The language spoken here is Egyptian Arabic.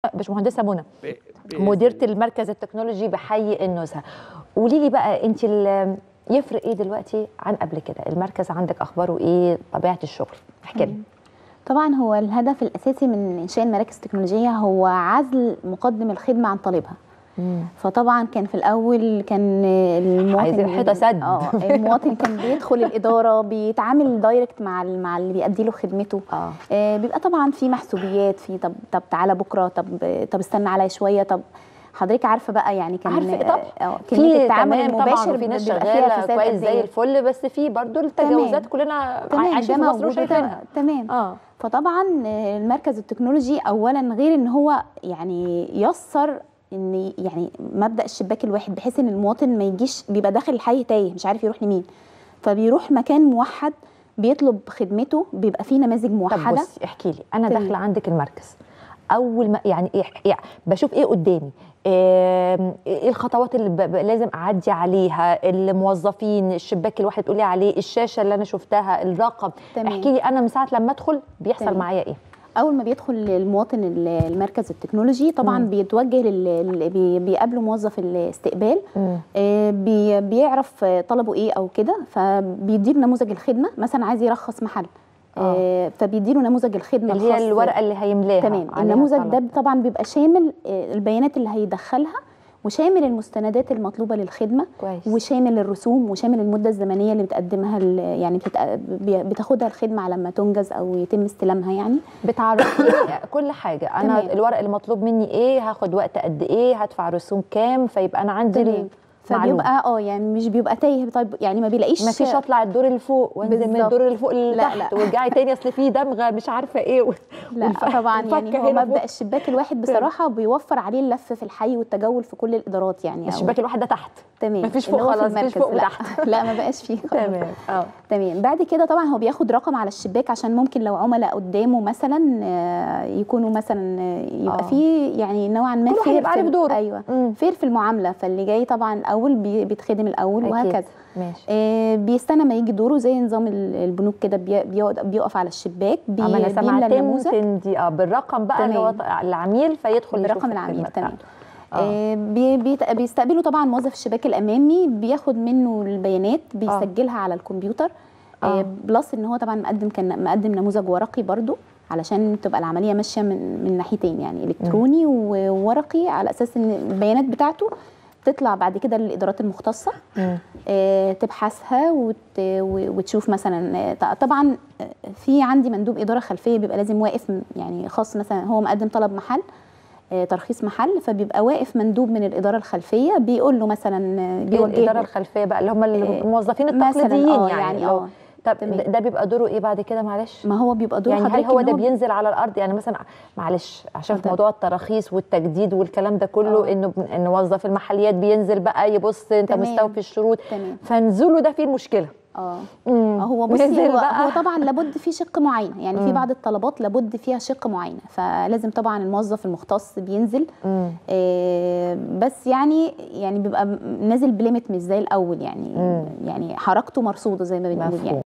باشمهندسه منى ب- بإذن مديره الله. المركز التكنولوجي بحي النزهه قولي لي بقى انت ال- يفرق ايه دلوقتي عن قبل كده المركز عندك اخباره ايه طبيعه الشغل احكي لي طبعا هو الهدف الاساسي من انشاء المراكز التكنولوجيه هو عزل مقدم الخدمه عن طالبها فطبعا كان في الاول كان المواطن عايزين حيطة سد. اه المواطن كان بيدخل الاداره بيتعامل دايركت مع ال- مع اللي بيأدي له خدمته اه آه، بيبقى طبعا في محسوبيات في طب طب تعالى بكره طب طب استنى عليا شويه طب حضرتك عارفه بقى يعني كان عارفه طبعا آه، كميه في التعامل تمام طبعا المباشر وفي ناس بيبقى فيها شغاله فساد كويس قد زي إيه. الفل بس في برضو التجاوزات كلنا تمام عايشين ده في مصر موجود وشايفينها وده- تمام اه فطبعا آه، المركز التكنولوجي اولا غير ان هو يعني يسر ان يعني مبدا الشباك الواحد بحيث ان المواطن ما يجيش بيبقى داخل الحي تايه مش عارف يروح لمين فبيروح مكان موحد بيطلب خدمته بيبقى فيه نماذج طب موحده بصي احكي لي انا تمام. داخله عندك المركز اول ما يعني ايه يعني بشوف ايه قدامي آم، ايه الخطوات اللي ب- ب- لازم اعدي عليها الموظفين الشباك الواحد تقولي عليه الشاشه اللي انا شفتها الرقم تمام. احكي لي انا من ساعه لما ادخل بيحصل تمام. معايا ايه اول ما بيدخل المواطن ال- المركز التكنولوجي طبعا مم. بيتوجه لل... لل- بي- بيقابله موظف الاستقبال آه، بي- بيعرف آه، طلبه ايه او كده فبيديله نموذج الخدمه مثلا عايز يرخص محل آه. آه، فبيديله نموذج الخدمه اللي هي الخاص- الورقه اللي هيملاها تمام عليها النموذج طلب. ده طبعا بيبقى شامل آه، البيانات اللي هيدخلها وشامل المستندات المطلوبه للخدمه كويس وشامل الرسوم وشامل المده الزمنيه اللي بتقدمها ال- يعني بتتق- بي- بتاخدها الخدمه على ما تنجز او يتم استلامها يعني بتعرفني كل حاجه انا تمام. الورق اللي مطلوب مني ايه هاخد وقت قد ايه هدفع رسوم كام فيبقى انا عندي تمام معلومة. فبيبقى اه يعني مش بيبقى تايه طيب يعني ما بيلاقيش ما فيش اطلع الدور اللي فوق وانزل من بالظبط. الدور اللي فوق لا، لتحت لا. وارجعي تاني اصل في دمغه مش عارفه ايه و... لا والف- طبعا يعني والفكة هو هنا مبدا فوق. الشباك الواحد بصراحه بيوفر عليه اللف في الحي والتجول في كل الادارات يعني أو- الشباك الواحد ده تحت تمام مفيش اللي فوق هو في خلاص، مفيش المركز. فوق لا. وتحت. لا ما بقاش فيه خالص. تمام اه تمام بعد كده طبعا هو بياخد رقم على الشباك عشان ممكن لو عملاء قدامه مثلا آه، يكونوا مثلا آه، يبقى آه. فيه يعني نوعا ما كل واحد فير يبقى في عارف ال- دوره. ايوه مم. فير في المعامله فاللي جاي طبعا الاول بي- بيتخدم الاول أكيد. وهكذا ماشي آه، بيستنى ما يجي دوره زي نظام ال- البنوك كده بي- بيقعد- بيقف على الشباك بي- اما انا بيملى سامعه النموذج تم دي اه بالرقم بقى اللي هو تمام. العميل فيدخل يشوف برقم العميل الخدمة تمام بتاعته. آه، بي- بيت- بيستقبله طبعا موظف الشباك الامامي بياخد منه البيانات بيسجلها على الكمبيوتر آه. آه، بلس ان هو طبعا مقدم كان مقدم نموذج ورقي برضو علشان تبقى العمليه ماشيه من من ناحيتين يعني الكتروني وورقي على اساس ان البيانات بتاعته تطلع بعد كده للادارات المختصه مم. آه، تبحثها وت... و- وتشوف مثلا آه، ط- طبعا آه، في عندي مندوب اداره خلفيه بيبقى لازم واقف م- يعني خاص مثلا هو مقدم طلب محل آه، ترخيص محل فبيبقى واقف مندوب من الاداره الخلفيه بيقول له مثلا آه، ايه بيوجهه الاداره الخلفيه بقى اللي هم آه، الموظفين مثلاً، التقليديين آه، يعني, يعني لو اه طب تمام. ده بيبقى دوره ايه بعد كده معلش ما هو بيبقى دور يعني هل حضرتك هو إن ده بينزل على الارض يعني مثلا معلش عشان في اتفضل. موضوع التراخيص والتجديد والكلام ده كله آه. انه ان موظف المحليات بينزل بقى يبص انت تمام. مستوفي الشروط تمام فنزوله ده فيه المشكله اه مم. هو بصي نزل هو, بقى. هو طبعا لابد في شق معين يعني في مم. بعض الطلبات لابد فيها شق معينه فلازم طبعا الموظف المختص بينزل مم. آه، بس يعني يعني بيبقى م- نازل بليمت مش زي الاول يعني مم. يعني حركته مرصوده زي ما بنقول مفهوم. يعني